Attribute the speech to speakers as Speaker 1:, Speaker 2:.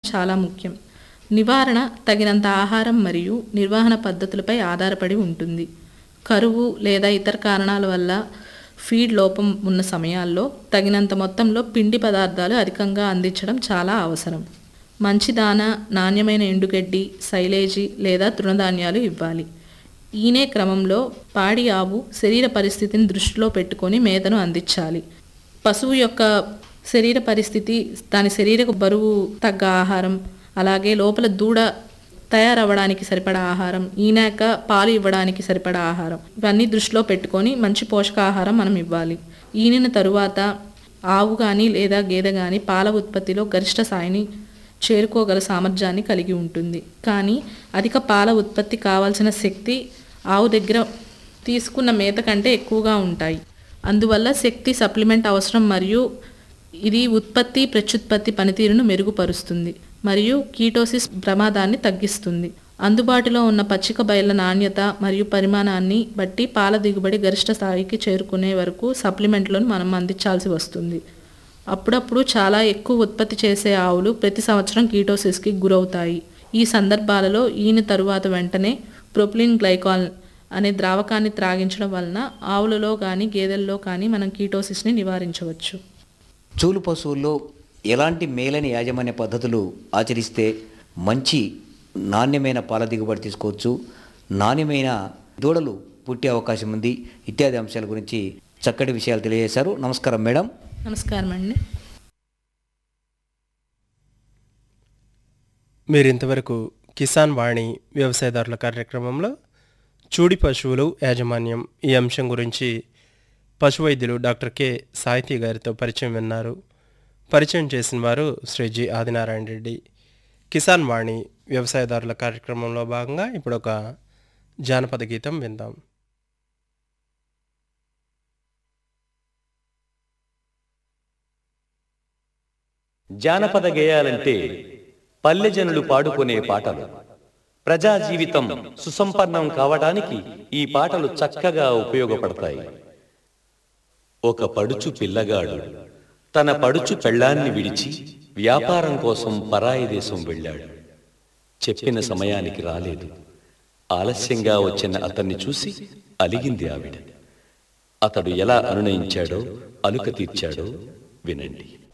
Speaker 1: చాలా ముఖ్యం నివారణ తగినంత ఆహారం మరియు నిర్వహణ పద్ధతులపై ఆధారపడి ఉంటుంది కరువు లేదా ఇతర కారణాల వల్ల ఫీడ్ లోపం ఉన్న సమయాల్లో తగినంత మొత్తంలో పిండి పదార్థాలు అధికంగా అందించడం చాలా అవసరం మంచి దాన నాణ్యమైన ఎండుగడ్డి సైలేజీ లేదా తృణధాన్యాలు ఇవ్వాలి ఈనే క్రమంలో పాడి ఆవు శరీర పరిస్థితిని దృష్టిలో పెట్టుకొని మేతను అందించాలి పశువు యొక్క శరీర పరిస్థితి దాని శరీర బరువు తగ్గ ఆహారం అలాగే లోపల దూడ తయారవ్వడానికి సరిపడా ఆహారం ఈనాక పాలు ఇవ్వడానికి సరిపడా ఆహారం ఇవన్నీ దృష్టిలో పెట్టుకొని మంచి పోషకాహారం మనం ఇవ్వాలి ఈనిన తరువాత ఆవు కానీ లేదా గేదె కానీ పాల ఉత్పత్తిలో గరిష్ట స్థాయిని చేరుకోగల సామర్థ్యాన్ని కలిగి ఉంటుంది కానీ అధిక పాల ఉత్పత్తి కావాల్సిన శక్తి ఆవు దగ్గర తీసుకున్న మేత కంటే ఎక్కువగా ఉంటాయి అందువల్ల శక్తి సప్లిమెంట్ అవసరం మరియు ఇది ఉత్పత్తి ప్రత్యుత్పత్తి పనితీరును మెరుగుపరుస్తుంది మరియు కీటోసిస్ ప్రమాదాన్ని తగ్గిస్తుంది అందుబాటులో ఉన్న పచ్చిక బయళ్ళ నాణ్యత మరియు పరిమాణాన్ని బట్టి పాల దిగుబడి గరిష్ట స్థాయికి చేరుకునే వరకు సప్లిమెంట్లను మనం అందించాల్సి వస్తుంది అప్పుడప్పుడు చాలా ఎక్కువ ఉత్పత్తి చేసే ఆవులు ప్రతి సంవత్సరం కీటోసిస్కి గురవుతాయి ఈ సందర్భాలలో ఈయన తరువాత వెంటనే ప్రొపిలిన్ గ్లైకాల్ అనే ద్రావకాన్ని త్రాగించడం వలన ఆవులలో కానీ గేదెల్లో కానీ మనం కీటోసిస్ని నివారించవచ్చు
Speaker 2: చూలు పశువుల్లో ఎలాంటి మేలని యాజమాన్య పద్ధతులు ఆచరిస్తే మంచి నాణ్యమైన పాల దిగుబడి తీసుకోవచ్చు నాణ్యమైన దూడలు పుట్టే అవకాశం ఉంది ఇత్యాది అంశాల గురించి చక్కటి విషయాలు తెలియజేశారు నమస్కారం మేడం
Speaker 1: నమస్కారం అండి
Speaker 3: మీరు ఇంతవరకు కిసాన్ వాణి వ్యవసాయదారుల కార్యక్రమంలో చూడి పశువులు యాజమాన్యం ఈ అంశం గురించి పశు వైద్యులు డాక్టర్ కె సాహితీ గారితో పరిచయం విన్నారు పరిచయం చేసిన వారు శ్రీ జి ఆదినారాయణ రెడ్డి కిసాన్ వాణి వ్యవసాయదారుల కార్యక్రమంలో భాగంగా ఇప్పుడు ఒక జానపద గీతం విందాం
Speaker 4: జానపద గేయాలంటే పల్లె జనులు పాడుకునే పాటలు ప్రజా జీవితం సుసంపన్నం కావడానికి ఈ పాటలు చక్కగా ఉపయోగపడతాయి ఒక పడుచు పిల్లగాడు తన పడుచు పెళ్ళాన్ని విడిచి వ్యాపారం కోసం పరాయి దేశం వెళ్ళాడు చెప్పిన సమయానికి రాలేదు ఆలస్యంగా వచ్చిన అతన్ని చూసి అలిగింది ఆవిడ అతడు ఎలా అనునయించాడో అలుక తీర్చాడో వినండి